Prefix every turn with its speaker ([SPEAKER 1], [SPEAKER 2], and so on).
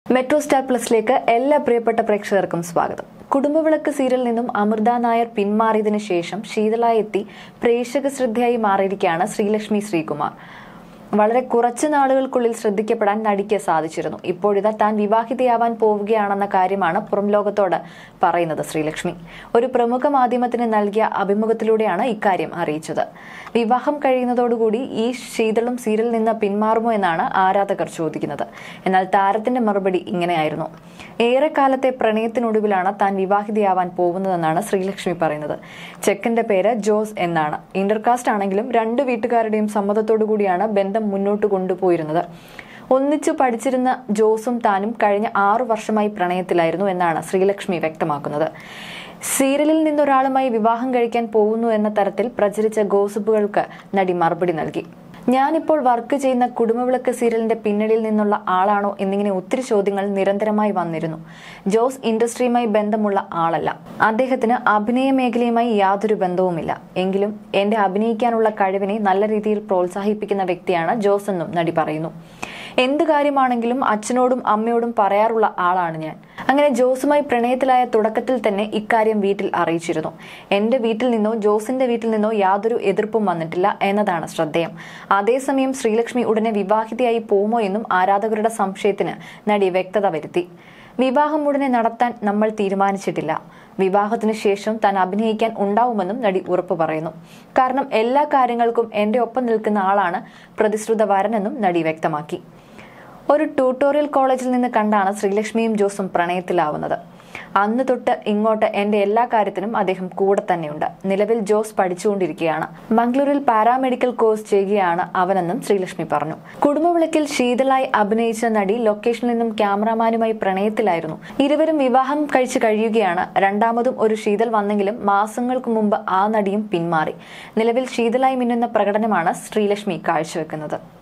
[SPEAKER 1] metro star പ്ലസിലേക്ക് എല്ലാ പ്രിയപ്പെട്ട പ്രേക്ഷകർക്കും സ്വാഗതം കുടുംബവിളക്ക് സീരിയലിൽ നിന്നും അമൃത നായർ പിന്മാറിയതിനു ശേഷം ശീതളായി എത്തി പ്രേക്ഷക ശ്രദ്ധയായി മാറിയിരിക്കുകയാണ് ശ്രീലക്ഷ്മി ശ്രീകുമാർ വളരെ കുറച്ചു നാളുകൾക്കുള്ളിൽ ശ്രദ്ധിക്കപ്പെടാൻ നടിക്ക് സാധിച്ചിരുന്നു ഇപ്പോഴിതാ താൻ വിവാഹിതയാവാൻ പോവുകയാണെന്ന കാര്യമാണ് പുറം ലോകത്തോട് പറയുന്നത് ശ്രീലക്ഷ്മി ഒരു പ്രമുഖ മാധ്യമത്തിന് നൽകിയ അഭിമുഖത്തിലൂടെയാണ് ഇക്കാര്യം അറിയിച്ചത് വിവാഹം കഴിയുന്നതോടുകൂടി ഈ ശീതളും സീരിയലിൽ നിന്ന് പിന്മാറുമോ എന്നാണ് ആരാധകർ ചോദിക്കുന്നത് എന്നാൽ താരത്തിന്റെ മറുപടി ഇങ്ങനെയായിരുന്നു ഏറെക്കാലത്തെ പ്രണയത്തിനൊടുവിലാണ് താൻ വിവാഹിതയാവാൻ പോകുന്നതെന്നാണ് ശ്രീലക്ഷ്മി പറയുന്നത് ചെക്കന്റെ പേര് ജോസ് എന്നാണ് ഇന്റർകാസ്റ്റ് ആണെങ്കിലും രണ്ട് വീട്ടുകാരുടെയും സമ്മതത്തോടു കൂടിയാണ് ബന്ധം മുന്നോട്ട് കൊണ്ടുപോയിരുന്നത് ഒന്നിച്ചു പഠിച്ചിരുന്ന ജോസും താനും കഴിഞ്ഞ ആറു വർഷമായി പ്രണയത്തിലായിരുന്നു എന്നാണ് ശ്രീലക്ഷ്മി വ്യക്തമാക്കുന്നത് സീരിയലിൽ നിന്നൊരാളുമായി വിവാഹം കഴിക്കാൻ പോകുന്നു എന്ന തരത്തിൽ പ്രചരിച്ച ഗോസിപ്പുകൾക്ക് നടി മറുപടി നൽകി ഞാനിപ്പോൾ വർക്ക് ചെയ്യുന്ന കുടുംബവിളക്ക് സീരിയലിന്റെ പിന്നണിയിൽ നിന്നുള്ള ആളാണോ എന്നിങ്ങനെ ഒത്തിരി ചോദ്യങ്ങൾ നിരന്തരമായി വന്നിരുന്നു ജോസ് ഇൻഡസ്ട്രിയുമായി ബന്ധമുള്ള ആളല്ല അദ്ദേഹത്തിന് അഭിനയ മേഖലയുമായി യാതൊരു ബന്ധവുമില്ല എങ്കിലും എന്റെ അഭിനയിക്കാനുള്ള കഴിവിനെ നല്ല രീതിയിൽ പ്രോത്സാഹിപ്പിക്കുന്ന വ്യക്തിയാണ് ജോസ് എന്നും നടി പറയുന്നു എന്ത് കാര്യമാണെങ്കിലും അച്ഛനോടും അമ്മയോടും പറയാറുള്ള ആളാണ് ഞാൻ അങ്ങനെ ജോസുമായി പ്രണയത്തിലായ തുടക്കത്തിൽ തന്നെ ഇക്കാര്യം വീട്ടിൽ അറിയിച്ചിരുന്നു എന്റെ വീട്ടിൽ നിന്നോ ജോസിന്റെ വീട്ടിൽ നിന്നോ യാതൊരു എതിർപ്പും വന്നിട്ടില്ല എന്നതാണ് ശ്രദ്ധേയം അതേസമയം ശ്രീലക്ഷ്മി ഉടനെ വിവാഹിതയായി പോകുമോ എന്നും ആരാധകരുടെ സംശയത്തിന് നടി വ്യക്തത വരുത്തി വിവാഹം ഉടനെ നടത്താൻ നമ്മൾ തീരുമാനിച്ചിട്ടില്ല വിവാഹത്തിനു ശേഷം താൻ അഭിനയിക്കാൻ ഉണ്ടാവുമെന്നും നടി ഉറപ്പു പറയുന്നു കാരണം എല്ലാ കാര്യങ്ങൾക്കും എന്റെ ഒപ്പം നിൽക്കുന്ന ആളാണ് പ്രതിശ്രുത വരനെന്നും നടി വ്യക്തമാക്കി ഒരു ട്യൂട്ടോറിയൽ കോളേജിൽ നിന്ന് കണ്ടാണ് ശ്രീലക്ഷ്മിയും ജോസും പ്രണയത്തിലാവുന്നത് അന്ന് തൊട്ട് ഇങ്ങോട്ട് എന്റെ എല്ലാ കാര്യത്തിനും അദ്ദേഹം കൂടെ തന്നെയുണ്ട് നിലവിൽ ജോസ് പഠിച്ചുകൊണ്ടിരിക്കുകയാണ് മംഗളൂരിൽ പാരാമെഡിക്കൽ കോഴ്സ് ചെയ്യുകയാണ് അവനെന്നും ശ്രീലക്ഷ്മി പറഞ്ഞു കുടുംബവിളക്കിൽ ശീതളായി അഭിനയിച്ച നടി ലൊക്കേഷനിൽ നിന്നും ക്യാമറാമാനുമായി പ്രണയത്തിലായിരുന്നു ഇരുവരും വിവാഹം കഴിച്ചു കഴിയുകയാണ് രണ്ടാമതും ഒരു ശീതൽ വന്നെങ്കിലും മാസങ്ങൾക്ക് മുമ്പ് ആ നടിയും പിന്മാറി നിലവിൽ ശീതളായി മിന്നുന്ന പ്രകടനമാണ് ശ്രീലക്ഷ്മി കാഴ്ചവെക്കുന്നത്